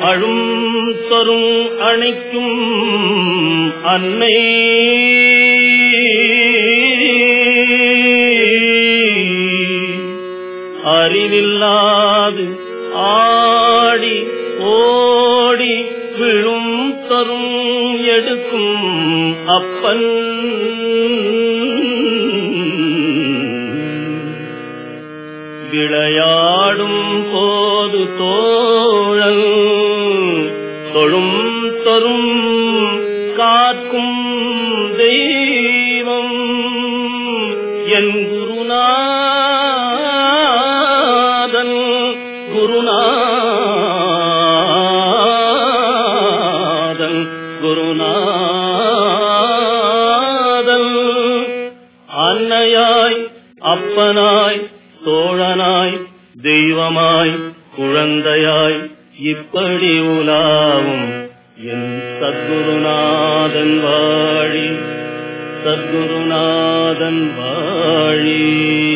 அழும் தரும் அணைக்கும் அன்னை அறிவில்லாது ஆடி ஓடி விழும் தரும் எடுக்கும் அப்பன் விளையாடும் போது தோழல் தொழும் தரும் காக்கும் தெய்வம் என் குருநாதன் குருநாதன் குருநாதன் அன்னையாய் அப்பனாய் தோழனாய் தெய்வமாய் குழந்தையாய் இப்படி உலாவும் என் சத்குருநாதன் வாழி சத்குருநாதன் வாழி